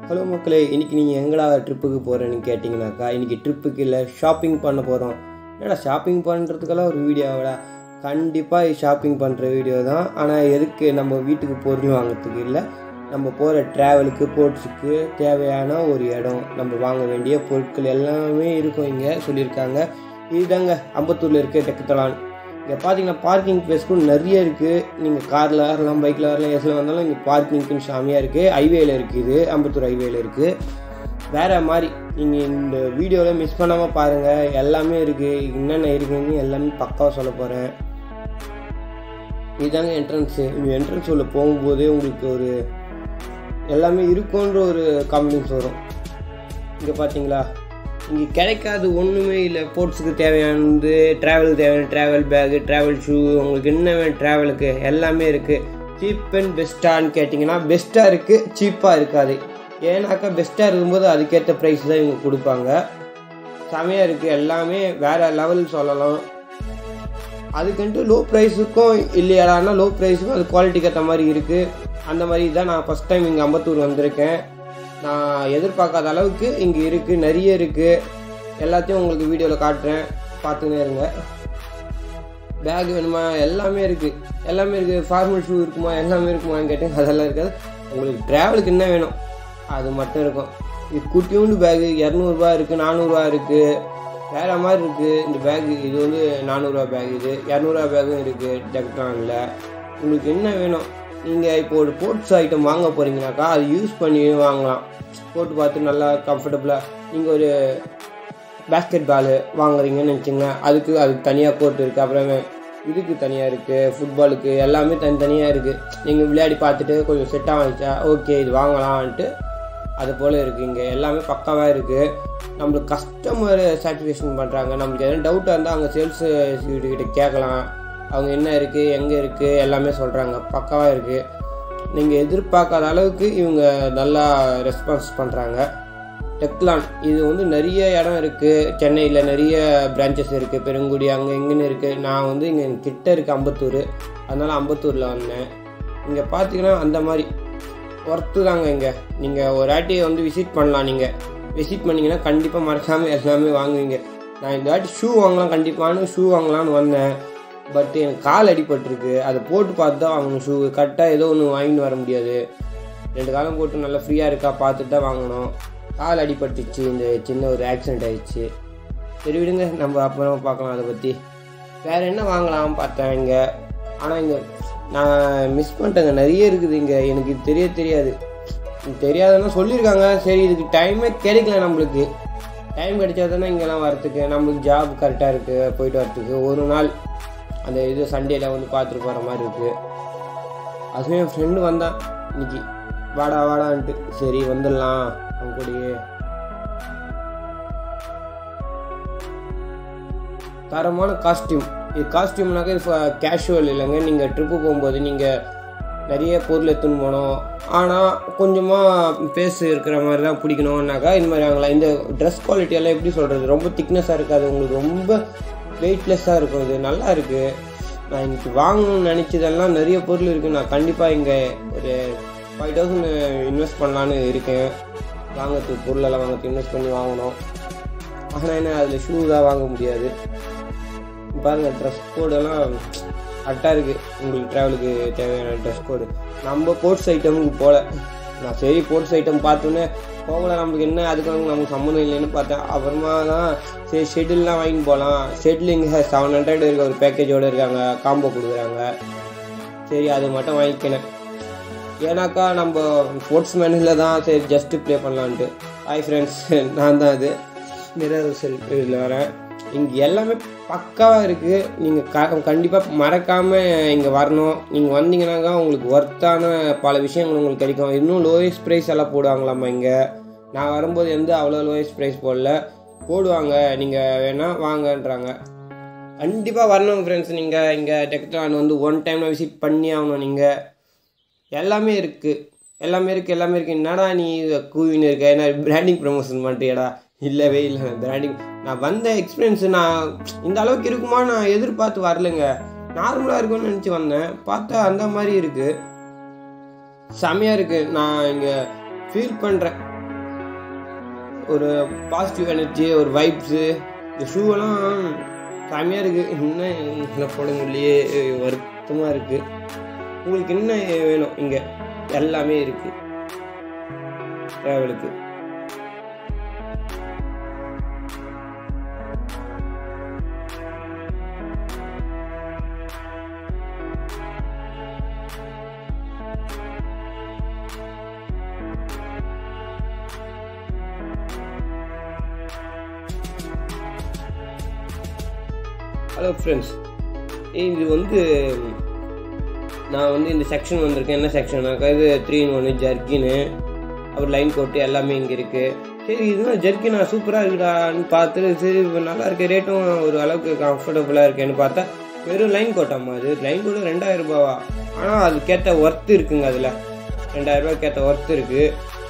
Hello மக்களே இன்றைக்கி நீங்கள் எங்கடா ட்ரிப்புக்கு போகிறேன்னு கேட்டிங்கனாக்கா இன்றைக்கி ட்ரிப்புக்கு இல்லை ஷாப்பிங் பண்ண போகிறோம் என்னடா ஷாப்பிங் பண்ணுறதுக்கெல்லாம் ஒரு வீடியோவாடா கண்டிப்பாக ஷாப்பிங் பண்ணுற வீடியோ தான் ஆனால் எதுக்கு நம்ம வீட்டுக்கு பொருள் வாங்குறதுக்கு இல்லை நம்ம போகிற ட்ராவலுக்கு போட்ஸுக்கு தேவையான ஒரு இடம் நம்ம வாங்க வேண்டிய பொருட்கள் எல்லாமே இருக்கும் இங்கே சொல்லியிருக்காங்க இதுதாங்க அம்பத்தூரில் இருக்க டெக்கத்தலான் இங்கே பார்த்தீங்கன்னா பார்க்கிங் பிளேஸ்க்கும் நிறைய இருக்குது நீங்கள் காரில் வரலாம் பைக்கில் வரலாம் எஸ்ல வந்தாலும் இங்கே பார்க்கிங்க்கும் சாமியாக இருக்குது ஹைவேல இருக்குது அம்பத்தூர் ஹைவேல இருக்குது வேறு மாதிரி நீங்கள் இந்த வீடியோவில் மிஸ் பண்ணாமல் பாருங்கள் எல்லாமே இருக்குது என்னென்ன இருக்குன்னு எல்லாமே பக்காவாக சொல்ல போகிறேன் இதுதாங்க என்ட்ரன்ஸு இந்த என்ட்ரன்ஸ் உள்ள போகும்போதே உங்களுக்கு ஒரு எல்லாமே இருக்குன்ற ஒரு கான்ஃபிடன்ஸ் வரும் இங்கே பார்த்தீங்களா இங்கே கிடைக்காது ஒன்றுமே இல்லை ஸ்போர்ட்ஸுக்கு தேவையானது ட்ராவலுக்கு தேவையான ட்ராவல் பேகு ட்ராவல் ஷூ உங்களுக்கு என்ன வேணும் ட்ராவலுக்கு எல்லாமே இருக்குது சீப் அண்ட் பெஸ்ட்டான்னு கேட்டிங்கன்னா பெஸ்ட்டாக இருக்குது சீப்பாக இருக்காது ஏன்னாக்கா பெஸ்ட்டாக இருக்கும்போது அதுக்கேற்ற ப்ரைஸ் தான் இவங்க கொடுப்பாங்க செமையாக இருக்குது எல்லாமே வேறு லெவல் சொல்லலாம் அதுக்குன்ட்டு லோ ப்ரைஸுக்கும் இல்லையாடானா லோ ப்ரைஸுக்கும் அது குவாலிட்டிக்கு ஏற்ற மாதிரி இருக்குது அந்த மாதிரி தான் நான் ஃபஸ்ட் டைம் இங்கே அம்பத்தூர் வந்திருக்கேன் நான் எதிர்பார்க்காத அளவுக்கு இங்கே இருக்குது நிறைய இருக்குது எல்லாத்தையும் உங்களுக்கு வீடியோவில் காட்டுறேன் பார்த்துன்னே இருங்க பேக் வேணுமா எல்லாமே இருக்குது எல்லாமே இருக்குது ஃபார்மல் ஷூ இருக்குமா எல்லாமே இருக்குமான்னு கேட்டேன் அதெல்லாம் இருக்காது உங்களுக்கு ட்ராவலுக்கு என்ன வேணும் அது மட்டும் இருக்கும் இது குட்டியூண்டு பேகு இரநூறுபா இருக்குது நானூறுரூவா இருக்குது வேறு மாதிரி இருக்குது இந்த பேகு இது வந்து நானூறுரூவா பேக் இது இரநூறுவா பேக்கும் இருக்குது டெக்டானில் உங்களுக்கு என்ன வேணும் நீங்கள் இப்போ ஒரு ஸ்போர்ட்ஸ் ஐட்டம் வாங்க போகிறீங்கனாக்கா அது யூஸ் பண்ணி வாங்கலாம் போட்டு பார்த்து நல்லா கம்ஃபர்டபுளாக நீங்கள் ஒரு பேஸ்கெட் பால் வாங்குறீங்கன்னு வச்சுங்க அதுக்கு அதுக்கு தனியாக கோர்ட் இருக்குது அப்புறமே இதுக்கு தனியாக இருக்குது ஃபுட்பாலுக்கு எல்லாமே தனித்தனியாக இருக்குது நீங்கள் விளையாடி பார்த்துட்டு கொஞ்சம் செட் ஆகிச்சா ஓகே இது வாங்கலான்ட்டு அது போல் இருக்குது இங்கே எல்லாமே பக்காவாக இருக்குது நம்மளுக்கு கஸ்டமர் சாட்டிஸ்ஃபேக்ஷன் பண்ணுறாங்க நம்மளுக்கு எதனா டவுட்டாக இருந்தால் அங்கே சேல்ஸ் கிட்ட கேட்கலாம் அவங்க என்ன இருக்குது எங்கே இருக்குது எல்லாமே சொல்கிறாங்க பக்காவாக இருக்குது நீங்கள் எதிர்பார்க்காத அளவுக்கு இவங்க நல்லா ரெஸ்பான்ஸ் பண்ணுறாங்க டெக்லான் இது வந்து நிறைய இடம் இருக்குது சென்னையில் நிறைய பிரான்ச்சஸ் இருக்குது பெருங்குடி அங்கே எங்கேன்னு இருக்குது நான் வந்து இங்கே கிட்ட இருக்குது அம்பத்தூர் அதனால் அம்பத்தூரில் வந்தேன் இங்கே பார்த்தீங்கன்னா அந்த மாதிரி ஒர்த்து தாங்க இங்கே நீங்கள் ஒரு வாட்டி வந்து விசிட் பண்ணலாம் நீங்கள் விசிட் பண்ணிங்கன்னா கண்டிப்பாக மறக்காமல் எல்லாமே வாங்குவீங்க நான் இந்த வாட்டி ஷூ வாங்கலாம் கண்டிப்பான ஷூ வாங்கலாம்னு வந்தேன் பட் எனக்கு கால் அடிபட்டிருக்கு அதை போட்டு பார்த்து தான் வாங்கணும் ஷூ கரெக்டாக ஏதோ ஒன்று வாங்கிட்டு வர முடியாது ரெண்டு காலம் போட்டு நல்லா ஃப்ரீயாக இருக்கா பார்த்துட்டு தான் வாங்கணும் கால் அடிபட்டுச்சு இந்த சின்ன ஒரு ஆக்சிடென்ட் ஆயிடுச்சு சரி விடுங்க நம்ம அப்புறமா பார்க்கலாம் அதை பற்றி வேறு என்ன வாங்கலாம் பார்த்தேன் இங்கே ஆனால் இங்கே நான் மிஸ் பண்ணிட்டேங்க நிறைய இருக்குது இங்கே எனக்கு இது தெரிய தெரியாது தெரியாதுன்னா சொல்லியிருக்காங்க சரி இதுக்கு டைமே கிடைக்கல நம்மளுக்கு டைம் கிடைச்சா தானே இங்கெல்லாம் வரத்துக்கு நம்மளுக்கு ஜாப் கரெக்டாக இருக்குது போயிட்டு வரத்துக்கு ஒரு நாள் அந்த இது சண்டேல வந்து பார்த்துட்டு போகிற மாதிரி இருக்குது அதுவே என் ஃப்ரெண்டு வந்தான் இன்னைக்கு வாடா வாடான்ட்டு சரி வந்துடலாம் அவங்க கூடயே தரமான காஸ்டியூம் இது காஸ்டியூம்னாக்க இது கேஷுவல் இல்லைங்க நீங்கள் ட்ரிப்பு போகும்போது நீங்கள் நிறைய பொருள் எடுத்துன்னு போனோம் ஆனால் கொஞ்சமாக ஃபேஸ் இருக்கிற மாதிரி தான் பிடிக்கணும்னாக்கா இந்த மாதிரி வாங்கலாம் இந்த ட்ரெஸ் குவாலிட்டியெல்லாம் எப்படி சொல்கிறது ரொம்ப திக்னஸாக இருக்காது உங்களுக்கு ரொம்ப வெயிட்லெஸ்ஸாக இருக்கும் இது நல்லா இருக்குது நான் இன்னைக்கு வாங்கணும்னு நினச்சதெல்லாம் நிறைய பொருள் இருக்குது நான் கண்டிப்பாக இங்கே ஒரு ஃபைவ் தௌசண்ட் இன்வெஸ்ட் பண்ணலான்னு இருக்கேன் வாங்கிறதுக்கு பொருளெல்லாம் வாங்கிறதுக்கு இன்வெஸ்ட் பண்ணி வாங்கணும் ஆனால் என்ன அதில் ஷூ தான் வாங்க முடியாது பாருங்கள் ட்ரெஸ் கோடெல்லாம் கரெக்டாக இருக்குது உங்களுக்கு ட்ராவலுக்கு தேவையான ட்ரெஸ் கோடு நம்ம ஸ்போர்ட்ஸ் ஐட்டமுக்கு போகல நான் சரி ஸ்போர்ட்ஸ் ஐட்டம் பார்த்தோன்னே போகல நம்மளுக்கு என்ன அதுக்கு நமக்கு சம்மந்தம் இல்லைன்னு பார்த்தேன் அப்புறமா தான் சரி ஷெட்டில்லாம் வாங்கிட்டு போகலாம் ஷெட்டில் இங்கே செவன் ஹண்ட்ரட் இருக்க ஒரு பேக்கேஜோடு இருக்காங்க காம்போ கொடுக்குறாங்க சரி அது மட்டும் வாங்கிக்கினேன் ஏன்னாக்கா நம்ம ஸ்போர்ட்ஸ் மேனில் தான் சரி ஜஸ்ட்டு ப்ளே பண்ணலான்ட்டு ஹாய் ஃப்ரெண்ட்ஸ் நான் தான் அது நிரல் இதில் வரேன் இங்கே எல்லாமே பக்காவாக இருக்குது நீங்கள் க கண்டிப்பாக மறக்காமல் இங்கே வரணும் நீங்கள் வந்தீங்கன்னாக்கா உங்களுக்கு ஒர்த்தான பல விஷயங்கள் உங்களுக்கு கிடைக்கும் இன்னும் லோயஸ்ட் ப்ரைஸ் எல்லாம் போடுவாங்களாம்மா இங்கே நான் வரும்போது எந்த அவ்வளோ லோயஸ்ட் ப்ரைஸ் போடல போடுவாங்க நீங்கள் வேணால் வாங்கன்றாங்க கண்டிப்பாக வரணும் ஃப்ரெண்ட்ஸ் நீங்கள் இங்கே டெக்டான் வந்து ஒன் டைமில் விசிட் பண்ணி ஆகணும் நீங்கள் எல்லாமே இருக்குது எல்லாமே இருக்குது எல்லாமே இருக்குது என்னடா நீ கூவின்னு இருக்க என்ன பிராண்டிங் ப்ரமோஷன் பண்ணுறியடா இல்லவே இல்லை பிராண்டிங் நான் வந்த எக்ஸ்பீரியன்ஸ் நான் இந்த அளவுக்கு இருக்குமா நான் எதிர்பார்த்து வரலைங்க நார்மலாக இருக்கும்னு நினச்சி வந்தேன் பார்த்தா அந்த மாதிரி இருக்குது செமையாக இருக்குது நான் இங்கே ஃபீல் பண்ணுறேன் ஒரு பாசிட்டிவ் எனர்ஜி ஒரு வைப்ஸு இந்த ஷூவெல்லாம் செம்மையாக இருக்குது இன்னும் இதில் போட முடியலையே வருத்தமாக இருக்குது உங்களுக்கு என்ன வேணும் இங்கே எல்லாமே இருக்குது ட்ராவலுக்கு ஹலோ ஃப்ரெண்ட்ஸ் இது வந்து நான் வந்து இந்த செக்ஷன் வந்திருக்கேன் என்ன செக்ஷனாக்கா இது த்ரீ இன் ஒன்று ஜர்க்கின்னு அப்புறம் லைன் கோட்டு எல்லாமே இங்கே இருக்குது சரி இதுதான் ஜர்க்கினா சூப்பராக இருக்குடான்னு பார்த்துட்டு சரி இது நல்லா இருக்கு ரேட்டும் ஒரு அளவுக்கு கம்ஃபர்டபுளாக இருக்கேன்னு பார்த்தா வெறும் லைன் கோட்டாம்மா அது லைன் கோட்டு ரெண்டாயிரம் ரூபாவா ஆனால் அதுக்கேற்ற ஒர்த்து இருக்குங்க அதில் ரெண்டாயிரம் ரூபாய்க்கு ஒர்த்து இருக்குது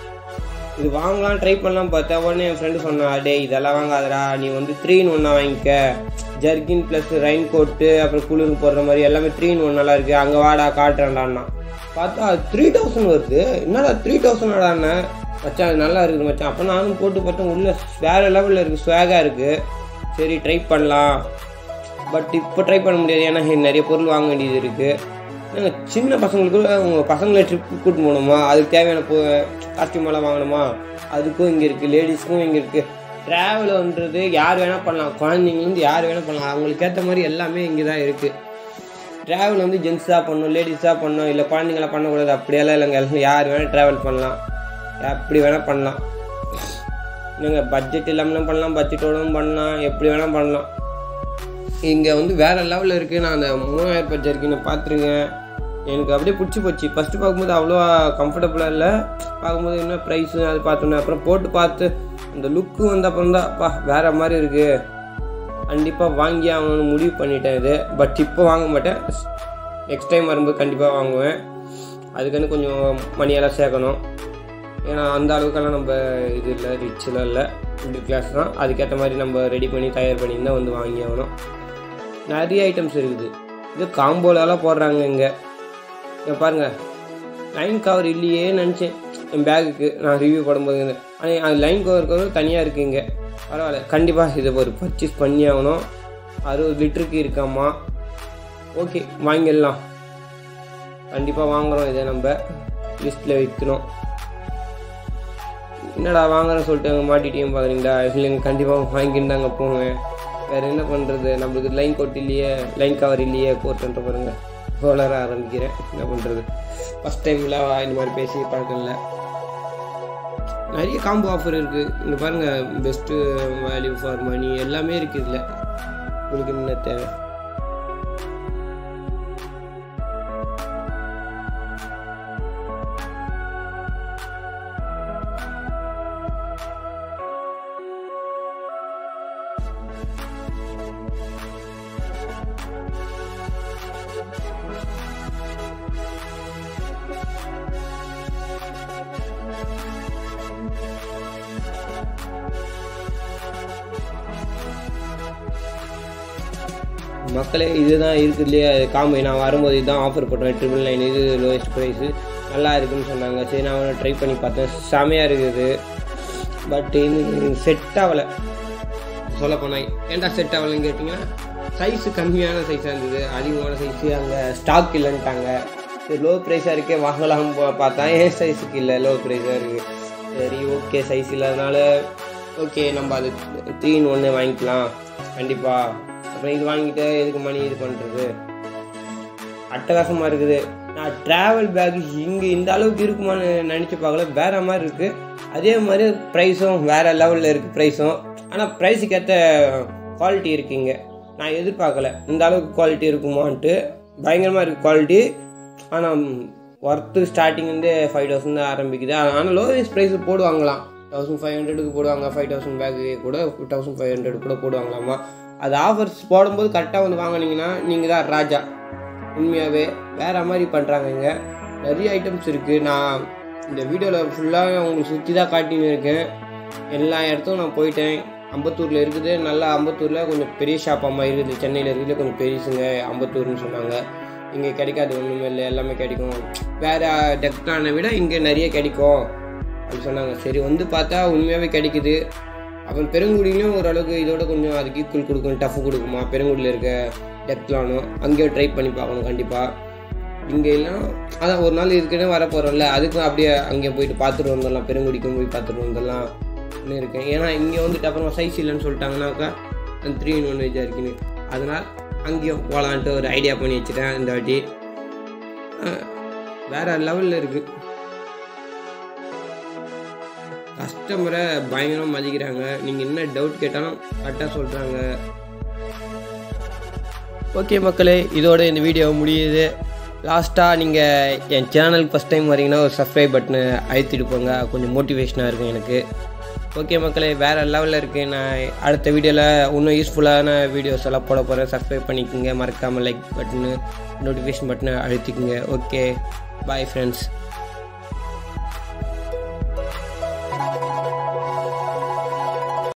இது வாங்கலாம் ட்ரை பண்ணலாம் பார்த்தா உடனே என் ஃப்ரெண்டு சொன்னா டே இதெல்லாம் வாங்காதடா நீ வந்து த்ரீ இன் ஒன்றா வாங்கிக்க ஜர்கின் ப்ளஸ் ரெயின் கோட்டு அப்புறம் குளிர் போடுற மாதிரி எல்லாமே த்ரீ இன் ஒன் நல்லா இருக்குது அங்கே வாடா காட்டுறேன்டான்னா பார்த்தா த்ரீ தௌசண்ட் வருது என்னடா த்ரீ தௌசண்ட்டாண்ணே மச்சான் அது நல்லா இருக்குது மச்சான் அப்போ நானும் போட்டு பார்த்தேன் உள்ள வேறு லெவலில் இருக்குது ஸ்வேகாக இருக்குது சரி ட்ரை பண்ணலாம் பட் இப்போ ட்ரை பண்ண முடியாது ஏன்னா நிறைய பொருள் வாங்க வேண்டியது இருக்குது ஏங்க, சின்ன பசங்களுக்கு உங்கள் பசங்களை ட்ரிப் கூட்டு போகணுமா அதுக்கு தேவையான போ காஸ்டியூம் எல்லாம் வாங்கணுமா அதுக்கும் இங்கே இருக்குது லேடிஸ்க்கும் இங்கே இருக்குது ட்ராவலுன்றது யார் வேணால் பண்ணலாம் குழந்தைங்கலேருந்து யார் வேணால் பண்ணலாம் அவங்களுக்கு ஏற்ற மாதிரி எல்லாமே இங்கே தான் இருக்குது ட்ராவல் வந்து ஜென்ஸாக பண்ணணும் லேடிஸாக பண்ணணும் இல்லை குழந்தைங்கள பண்ணக்கூடாது அப்படியெல்லாம் இல்லைங்க எல்லாம் யார் வேணால் ட்ராவல் பண்ணலாம் எப்படி வேணால் பண்ணலாம் இல்லைங்க பட்ஜெட் இல்லாமலும் பண்ணலாம் பட்ஜெட்டோடவும் பண்ணலாம் எப்படி வேணால் பண்ணலாம் இங்கே வந்து வேறு லெவலில் இருக்குது நான் அந்த மூணாயிரம் ரூபாய் ஜர்க்கினை பார்த்துருக்கேன் எனக்கு அப்படியே பிடிச்சி போச்சு ஃபஸ்ட்டு பார்க்கும்போது அவ்வளோவா கம்ஃபர்டபுளாக இல்லை பார்க்கும்போது என்ன ப்ரைஸு அது பார்த்தோன்னே அப்புறம் போட்டு பார்த்து அந்த லுக்கு வந்த அப்புறம் தான் அப்பா வேறு மாதிரி இருக்குது கண்டிப்பாக வாங்கி ஆகணும்னு முடிவு பண்ணிட்டேன் இது பட் இப்போ வாங்க மாட்டேன் நெக்ஸ்ட் டைம் வரும்போது கண்டிப்பாக வாங்குவேன் அதுக்குன்னு கொஞ்சம் மணியெல்லாம் சேர்க்கணும் ஏன்னா அந்த அளவுக்கெல்லாம் நம்ம இது இல்லை ரிச்செலாம் இல்லை மிடில் கிளாஸ் தான் அதுக்கேற்ற மாதிரி நம்ம ரெடி பண்ணி தயார் பண்ணி தான் வந்து வாங்கி ஆகணும் நிறைய ஐட்டம்ஸ் இருக்குது இது காம்போலலாம் போடுறாங்க இங்கே இங்கே பாருங்கள் லைன் கவர் இல்லையே நினச்சேன் என் பேகுக்கு நான் ரிவ்யூ போடும்போது இருந்து. ஆனால் அது லைன் கவர் கவர் தனியாக இருக்குது இங்கே பரவாயில்ல கண்டிப்பாக இதை ஒரு பர்ச்சேஸ் பண்ணி ஆகணும் அறுபது லிட்டருக்கு இருக்காமா ஓகே வாங்கிடலாம் கண்டிப்பாக வாங்குகிறோம் இதை நம்ம லிஸ்ட்டில் வைக்கணும் என்னடா வாங்குறேன்னு சொல்லிட்டு அங்கே மாட்டிட்டீங்க பார்க்குறீங்களா இல்லைங்க கண்டிப்பாக வாங்கிட்டு தாங்க போவேன் வேறு என்ன பண்ணுறது நம்மளுக்கு லைன் கோட் இல்லையே லைன் கவர் இல்லையே கோட்டுன்ற பாருங்க வளர ஆரம்பிக்கிறேன் என்ன பண்ணுறது ஃபஸ்ட் டைமில் இந்த மாதிரி பேசி பழக்கம் இல்லை நிறைய காம்போ ஆஃபர் இருக்குது இங்கே பாருங்கள் பெஸ்ட்டு வேல்யூ ஃபார் மணி எல்லாமே இருக்குது இதில் உங்களுக்கு என்ன தேவை மக்களே இதுதான் இருக்குதுலையே காம்போ நான் வரும்போது இதுதான் ஆஃபர் போட்டேன் ட்ரிபிள் நைன் இது லோயஸ்ட் ப்ரைஸு நல்லா இருக்குன்னு சொன்னாங்க சரி நான் ட்ரை பண்ணி பார்த்தேன் செமையாக இருக்குது பட் இது செட் ஆகலை சொல்ல போனால் ஏன்டா செட் ஆகலைன்னு கேட்டிங்கன்னா சைஸு கம்மியான சைஸாக இருந்தது அதிகமான சைஸு அங்கே ஸ்டாக் இல்லைன்ட்டாங்க சரி லோ ப்ரைஸாக இருக்கே வாங்கலாம் பா- பார்த்தா ஏன் சைஸுக்கு இல்லை லோ ப்ரைஸாக இருக்குது சரி ஓகே சைஸ் இல்லாதனால ஓகே நம்ம அது த்ரீன்னு ஒன்று வாங்கிக்கலாம் கண்டிப்பாக அப்புறம் இது வாங்கிட்டு எதுக்கு மணி இது பண்ணுறது அட்டகாசமாக இருக்குது நான் ட்ராவல் பேக் இங்கே இந்த அளவுக்கு இருக்குமான்னு நினச்சி பார்க்கல வேற மாதிரி இருக்குது அதே மாதிரி ப்ரைஸும் வேறு லெவலில் இருக்குது ப்ரைஸும் ஆனால் ப்ரைஸுக்கு ஏற்ற குவாலிட்டி இருக்குங்க நான் எதிர்பார்க்கல இந்த அளவுக்கு குவாலிட்டி இருக்குமான்ட்டு பயங்கரமாக இருக்குது குவாலிட்டி ஆனால் ஒர்த்து ஸ்டார்டிங் வந்து ஃபைவ் தௌசண்ட் தான் ஆரம்பிக்குது ஆனால் லோவஸ்ட் ப்ரைஸ் போடுவாங்களாம் தௌசண்ட் ஃபைவ் ஹண்ட்ரடுக்கு போடுவாங்க ஃபைவ் தௌசண்ட் பேக்கு கூட தௌசண்ட் ஃபைவ் ஹண்ட்ரட் கூட போடுவாங்களாமா அது ஆஃபர்ஸ் போடும்போது கரெக்டாக வந்து வாங்குனீங்கன்னா நீங்கள் தான் ராஜா உண்மையாகவே வேறு மாதிரி பண்ணுறாங்க இங்கே நிறைய ஐட்டம்ஸ் இருக்குது நான் இந்த வீடியோவில் ஃபுல்லாக உங்களுக்கு சுற்றி தான் காட்டின்னு இருக்கேன் எல்லா இடத்துக்கும் நான் போயிட்டேன் அம்பத்தூரில் இருக்குது நல்லா அம்பத்தூரில் கொஞ்சம் பெரிய ஷாப் அம்மா இருக்குது சென்னையில் இருக்குது கொஞ்சம் பெருசுங்க அம்பத்தூர்னு சொன்னாங்க இங்கே கிடைக்காது ஒன்றுமே இல்லை எல்லாமே கிடைக்கும் வேறு டெக்டானை விட இங்கே நிறைய கிடைக்கும் அப்படி சொன்னாங்க சரி வந்து பார்த்தா உண்மையாகவே கிடைக்குது அப்புறம் பெருங்குடியிலையும் ஓரளவுக்கு இதோட கொஞ்சம் அதுக்கு ஈக்குவல் கொடுக்கும் டஃப் கொடுக்குமா பெருங்குடியில் இருக்க டெப்லானும் அங்கேயும் ட்ரை பண்ணி பார்க்கணும் கண்டிப்பாக இங்கே எல்லாம் அதான் ஒரு நாள் இதுக்குன்னு வர போகிறோம்ல அதுக்கும் அப்படியே அங்கே போயிட்டு பார்த்துட்டு வந்துடலாம் பெருங்குடிக்கும் போய் பார்த்துட்டு வந்துடலாம் இருக்கேன் ஏன்னா இங்கே வந்துட்டு அப்புறம் சைஸ் இல்லைன்னு சொல்லிட்டாங்கன்னாக்கா த்ரீ இன் ஒன் வெஜ்ஜாக இருக்குன்னு அதனால் அங்கேயும் போகலான்ட்டு ஒரு ஐடியா பண்ணி வச்சுட்டேன் இந்த வாட்டி அஹ், வேற லெவலில் இருக்குது கஸ்டமரை பயங்கரமாக மதிக்கிறாங்க நீங்கள் என்ன டவுட் கேட்டாலும் கரெக்டாக சொல்கிறாங்க ஓகே மக்களே இதோட இந்த வீடியோ முடியுது லாஸ்ட்டாக நீங்கள் என் சேனலுக்கு ஃபஸ்ட் டைம் வரீங்கன்னா ஒரு சப்ஸ்கிரைப் பட்டனை அழுத்திட்டு போங்க கொஞ்சம் மோட்டிவேஷனாக இருக்கும் எனக்கு ஓகே மக்களே வேறு லெவலில் இருக்குது நான் அடுத்த வீடியோவில் இன்னும் யூஸ்ஃபுல்லான வீடியோஸ் எல்லாம் போட போகிறேன் சப்ஸ்கிரைப் பண்ணிக்கோங்க மறக்காமல் லைக் பட்டனு நோட்டிஃபிகேஷன் பட்டனை அழுத்திக்கோங்க ஓகே பாய் ஃப்ரெண்ட்ஸ்